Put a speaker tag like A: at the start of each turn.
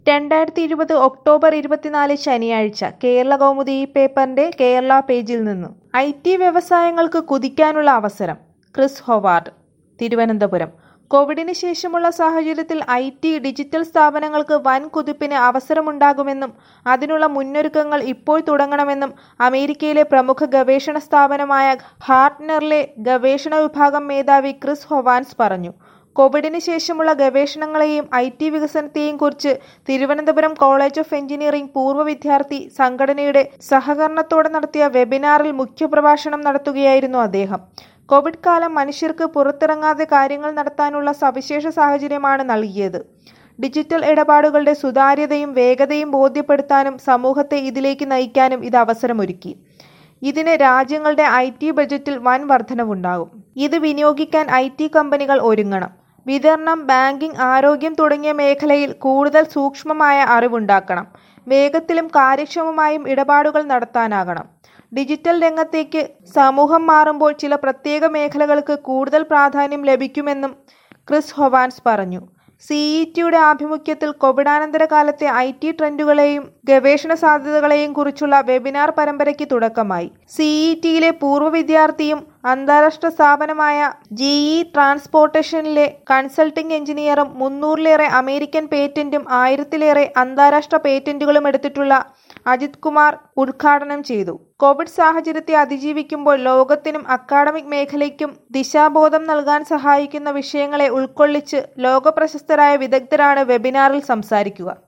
A: രണ്ടായിരത്തി ഇരുപത് ഒക്ടോബർ ഇരുപത്തിനാല് ശനിയാഴ്ച കേരള കൗമുദി ഈ പേപ്പറിന്റെ കേരള പേജിൽ നിന്നും ഐ ടി വ്യവസായങ്ങൾക്ക് കുതിക്കാനുള്ള അവസരം ക്രിസ് ഹൊവാർഡ് തിരുവനന്തപുരം കോവിഡിന് ശേഷമുള്ള സാഹചര്യത്തിൽ ഐ ടി ഡിജിറ്റൽ സ്ഥാപനങ്ങൾക്ക് വൻ കുതിപ്പിന് അവസരമുണ്ടാകുമെന്നും അതിനുള്ള മുന്നൊരുക്കങ്ങൾ ഇപ്പോൾ തുടങ്ങണമെന്നും അമേരിക്കയിലെ പ്രമുഖ ഗവേഷണ സ്ഥാപനമായ ഹാർട്ട്നറിലെ ഗവേഷണ വിഭാഗം മേധാവി ക്രിസ് ഹൊവാൻസ് പറഞ്ഞു കോവിഡിന് ശേഷമുള്ള ഗവേഷണങ്ങളെയും ഐ ടി വികസനത്തെയും കുറിച്ച് തിരുവനന്തപുരം കോളേജ് ഓഫ് എഞ്ചിനീയറിംഗ് പൂർവ്വ വിദ്യാർത്ഥി സംഘടനയുടെ സഹകരണത്തോടെ നടത്തിയ വെബിനാറിൽ മുഖ്യപ്രഭാഷണം നടത്തുകയായിരുന്നു അദ്ദേഹം കോവിഡ് കാലം മനുഷ്യർക്ക് പുറത്തിറങ്ങാതെ കാര്യങ്ങൾ നടത്താനുള്ള സവിശേഷ സാഹചര്യമാണ് നൽകിയത് ഡിജിറ്റൽ ഇടപാടുകളുടെ സുതാര്യതയും വേഗതയും ബോധ്യപ്പെടുത്താനും സമൂഹത്തെ ഇതിലേക്ക് നയിക്കാനും ഇത് അവസരമൊരുക്കി ഇതിന് രാജ്യങ്ങളുടെ ഐ ടി ബജറ്റിൽ വൻ വർധനവുണ്ടാകും ഇത് വിനിയോഗിക്കാൻ ഐ ടി കമ്പനികൾ ഒരുങ്ങണം വിതരണം ബാങ്കിംഗ് ആരോഗ്യം തുടങ്ങിയ മേഖലയിൽ കൂടുതൽ സൂക്ഷ്മമായ അറിവുണ്ടാക്കണം വേഗത്തിലും കാര്യക്ഷമമായും ഇടപാടുകൾ നടത്താനാകണം ഡിജിറ്റൽ രംഗത്തേക്ക് സമൂഹം മാറുമ്പോൾ ചില പ്രത്യേക മേഖലകൾക്ക് കൂടുതൽ പ്രാധാന്യം ലഭിക്കുമെന്നും ക്രിസ് ഹൊവാൻസ് പറഞ്ഞു സിഇ ടിയുടെ ആഭിമുഖ്യത്തിൽ കോവിഡാനന്തര കാലത്തെ ഐ ടി ട്രെൻഡുകളെയും ഗവേഷണ സാധ്യതകളെയും കുറിച്ചുള്ള വെബിനാർ പരമ്പരയ്ക്ക് തുടക്കമായി സിഇ ടിയിലെ പൂർവ്വ വിദ്യാർത്ഥിയും അന്താരാഷ്ട്ര സ്ഥാപനമായ ജിഇ ട്രാൻസ്പോർട്ടേഷനിലെ കൺസൾട്ടിംഗ് എഞ്ചിനീയറും മുന്നൂറിലേറെ അമേരിക്കൻ പേറ്റന്റും ആയിരത്തിലേറെ അന്താരാഷ്ട്ര പേറ്റന്റുകളും എടുത്തിട്ടുള്ള അജിത് കുമാർ ഉദ്ഘാടനം ചെയ്തു കോവിഡ് സാഹചര്യത്തെ അതിജീവിക്കുമ്പോൾ ലോകത്തിനും അക്കാഡമിക് മേഖലയ്ക്കും ദിശാബോധം നൽകാൻ സഹായിക്കുന്ന വിഷയങ്ങളെ ഉൾക്കൊള്ളിച്ച് ലോകപ്രശസ്തരായ വിദഗ്ധരാണ് വെബിനാറിൽ സംസാരിക്കുക